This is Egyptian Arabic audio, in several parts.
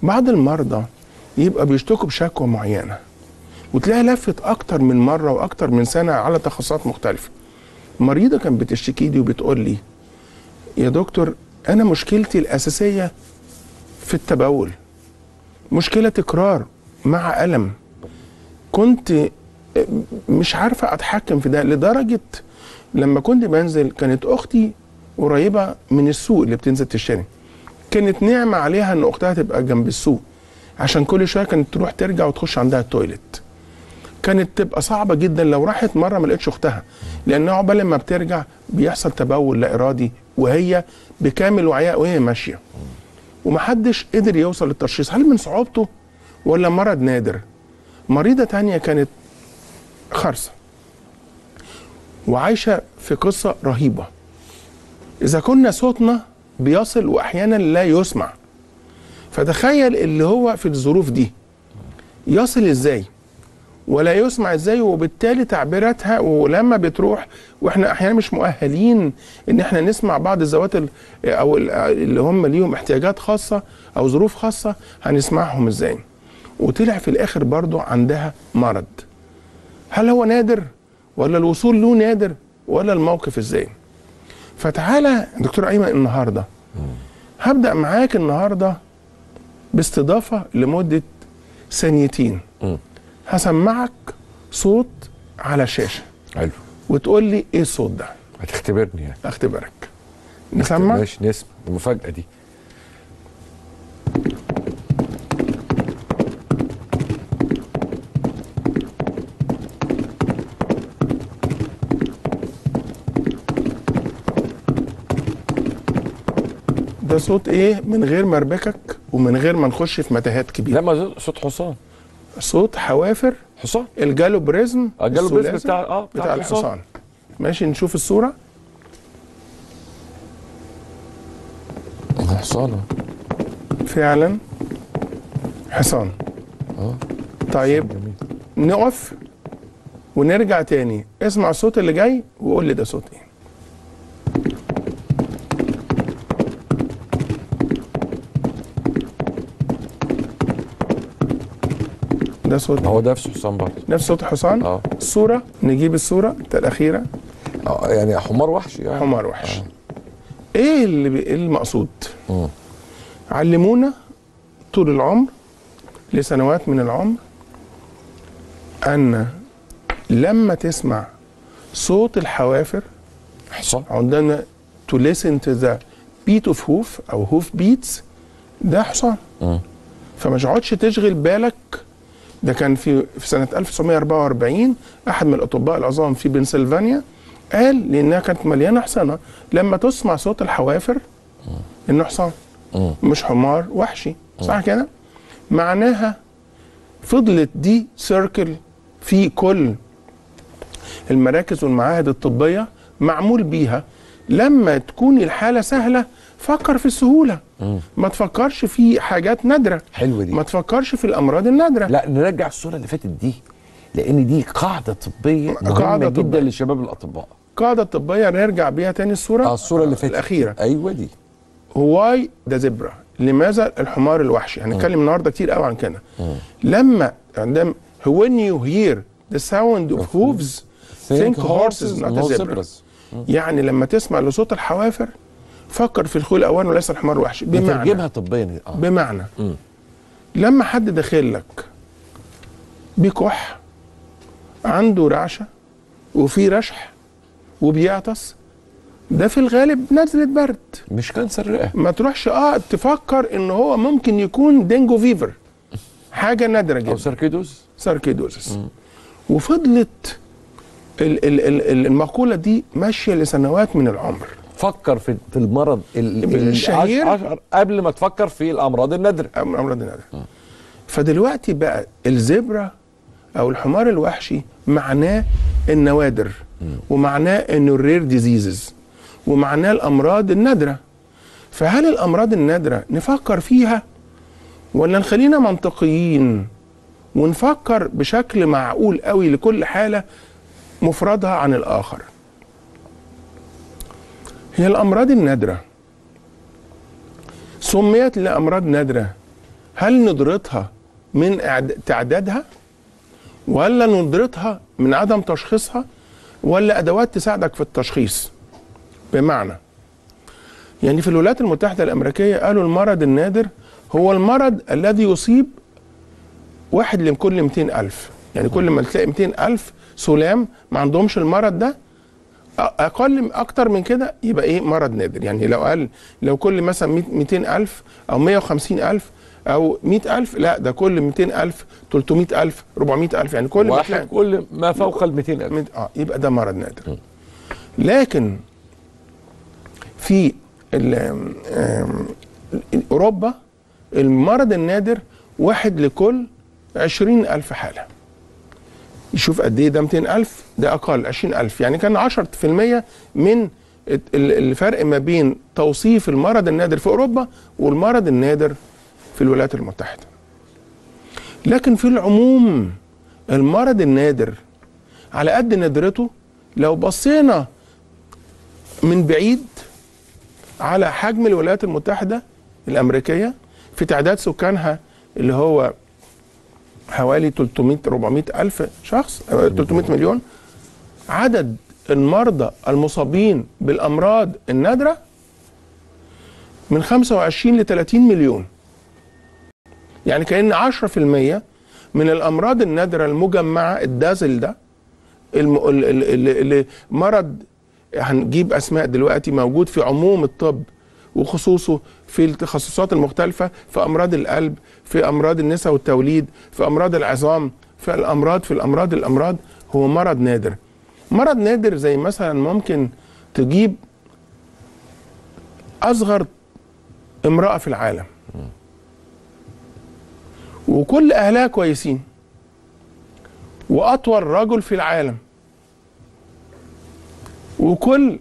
بعض المرضى يبقى بيشتكوا بشكوى معينه وتلاقيها لفت اكتر من مره واكتر من سنه على تخصصات مختلفه مريضه كانت بتشتكي لي وبتقول لي يا دكتور انا مشكلتي الاساسيه في التبول مشكله تكرار مع الم كنت مش عارفه اتحكم في ده لدرجه لما كنت بنزل كانت اختي قريبه من السوق اللي بتنزل تشتري كانت نعمه عليها ان اختها تبقى جنب السوق عشان كل شويه كانت تروح ترجع وتخش عندها التويليت كانت تبقى صعبه جدا لو راحت مره ما لقيتش اختها لانها عقبال ما بترجع بيحصل تبول لا ارادي وهي بكامل وعيها وهي ماشيه ومحدش قدر يوصل للتشخيص هل من صعوبته ولا مرض نادر مريضه تانية كانت خرسه وعايشه في قصه رهيبه اذا كنا صوتنا بيصل واحيانا لا يسمع فتخيل اللي هو في الظروف دي يصل ازاي ولا يسمع ازاي وبالتالي تعبيراتها ولما بتروح واحنا احيانا مش مؤهلين ان احنا نسمع بعض الذوات ال- او ال- اللي هم ليهم احتياجات خاصه او ظروف خاصه هنسمعهم ازاي وطلع في الاخر برضو عندها مرض هل هو نادر ولا الوصول له نادر ولا الموقف ازاي فتعالى دكتور ايمن النهارده هبدا معاك النهارده باستضافه لمده ثانيتين مم. هسمعك صوت على الشاشه حلو وتقول لي ايه الصوت ده هتختبرني يعني اختبرك نسمع ماشي نسمع المفاجاه دي ده صوت ايه من غير ما اربكك ومن غير ما نخش في متاهات كبيره لا ما صوت حصان صوت حوافر حصان الجالوبريزم آه، الجالوبريزم الثلاثي بتاع- آه، بتاع بتاع الحصان. الحصان ماشي نشوف الصوره حصان فعلا حصان اه طيب جميل نقف ونرجع تاني اسمع الصوت اللي جاي وقول لي ده صوت ايه ده صوت ما هو ده نفسه حصان برضه نفس صوت الحصان اه الصورة نجيب الصورة بتاع الأخيرة آه، يعني حمار وحشي يعني حمار وحش ايه اللي بي... إيه المقصود مم. علمونا طول العمر لسنوات من العمر ان لما تسمع صوت الحوافر حصان عندنا to listen to the beat of hoof او hoof beats ده حصان مم. فما تقعدش تشغل بالك ده كان في في سنه 1944 احد من الاطباء العظام في بنسلفانيا قال لانها كانت مليانه حصانه لما تسمع صوت الحوافر انه حصان مم. مش حمار وحشي صح كده معناها فضلت دي سيركل في كل المراكز والمعاهد الطبيه معمول بيها لما تكون الحاله سهله فكر في السهوله مم. ما تفكرش في حاجات نادره حلوه دي ما تفكرش في الامراض النادره لا نرجع الصوره اللي فاتت دي لان دي قاعده طبيه مهمه قاعدة جدا طبية. للشباب الاطباء قاعده طبيه نرجع بيها تاني الصوره اه الصوره اللي فاتت الاخيره ايوه دي واي ذا زبرا لماذا الحمار الوحشي هنتكلم النهارده كتير قوي عن كده لما عندما when you hear the sound of hooves think horses not a zebra يعني لما تسمع لصوت الحوافر فكر في الخيل الاوان وليس الحمار الوحشي بمعنى بمعنى طبيا اه بمعنى مم. لما حد داخل لك بكح عنده رعشه وفي رشح وبيعطس ده في الغالب نزله برد مش كانسر رئه ما تروحش اه تفكر ان هو ممكن يكون دينجو فيفر حاجه نادره او جدا ساركيدوز ساركيدوزس وفضلت ال- ال- ال- المقوله دي ماشيه لسنوات من العمر فكر في في المرض ال- ال- الشهير. عش- عشر قبل ما تفكر في الامراض النادره أم- امراض النادره فدلوقتي بقى الزبرة او الحمار الوحشي معناه النوادر ومعناه انه الرير ديزيزز ومعناه الامراض النادره فهل الامراض النادره نفكر فيها ولا نخلينا منطقيين ونفكر بشكل معقول قوي لكل حاله مفردها عن الاخر هي الامراض النادره سميت لامراض نادره هل ندرتها من إعد- تعدادها ولا ندرتها من عدم تشخيصها ولا ادوات تساعدك في التشخيص بمعنى يعني في الولايات المتحدة الأمريكية قالوا المرض النادر هو المرض الذي يصيب واحد لكل 200 ألف يعني كل ما تلاقي 200 ألف سلام ما عندهمش المرض ده أ- أقل أكتر من كده يبقى إيه مرض نادر يعني لو قال لو كل مثلا 200 ألف أو 150 ألف أو 100 ألف لا ده كل 200 ألف 300 ألف 400 ألف يعني كل ما واحد تلاقي- كل ما فوق ال 200000 من- اه يبقى ده مرض نادر لكن في ال- آم، آم، اوروبا المرض النادر واحد لكل عشرين ألف حالة يشوف قد ايه ده 200 ألف ده أقل 20 ألف يعني كان 10% من ال- ال- الفرق ما بين توصيف المرض النادر في أوروبا والمرض النادر في الولايات المتحدة لكن في العموم المرض النادر على قد ندرته لو بصينا من بعيد على حجم الولايات المتحدة الأمريكية في تعداد سكانها اللي هو حوالي 300 400 ألف شخص أو 300 مليون عدد المرضى المصابين بالأمراض النادرة من 25 ل 30 مليون يعني كأن 10% من الأمراض النادرة المجمعة الدازل ده الم... ال- ال- ال- اللي مرض هنجيب اسماء دلوقتي موجود في عموم الطب وخصوصه في التخصصات المختلفة في أمراض القلب في أمراض النساء والتوليد في أمراض العظام في الأمراض في الأمراض الأمراض هو مرض نادر مرض نادر زي مثلا ممكن تجيب أصغر امرأة في العالم وكل أهلها كويسين واطول رجل في العالم وكل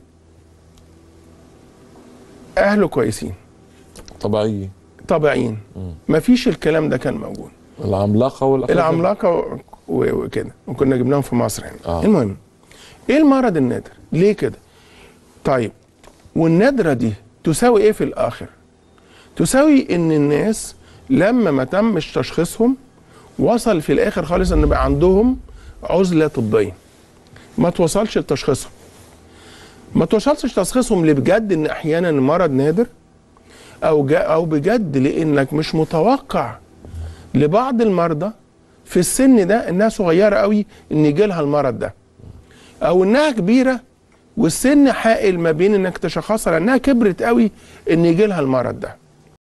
اهله كويسين طبيعية طبيعيين مفيش الكلام ده كان موجود العملاقة والأخلاق العملاقه و- و- وكده وكنا جبناهم في مصر يعني آه. المهم ايه المرض النادر ليه كده طيب والنادره دي تساوي ايه في الاخر تساوي ان الناس لما ما تمش تشخيصهم وصل في الاخر خالص ان بقى عندهم عزله طبيه ما توصلش لتشخيصهم ما توصلش تشخيصهم لبجد ان احيانا المرض نادر او جا او بجد لانك مش متوقع لبعض المرضى في السن ده انها صغيره قوي ان يجي لها المرض ده او انها كبيره والسن حائل ما بين انك تشخصها لانها كبرت قوي ان يجي لها المرض ده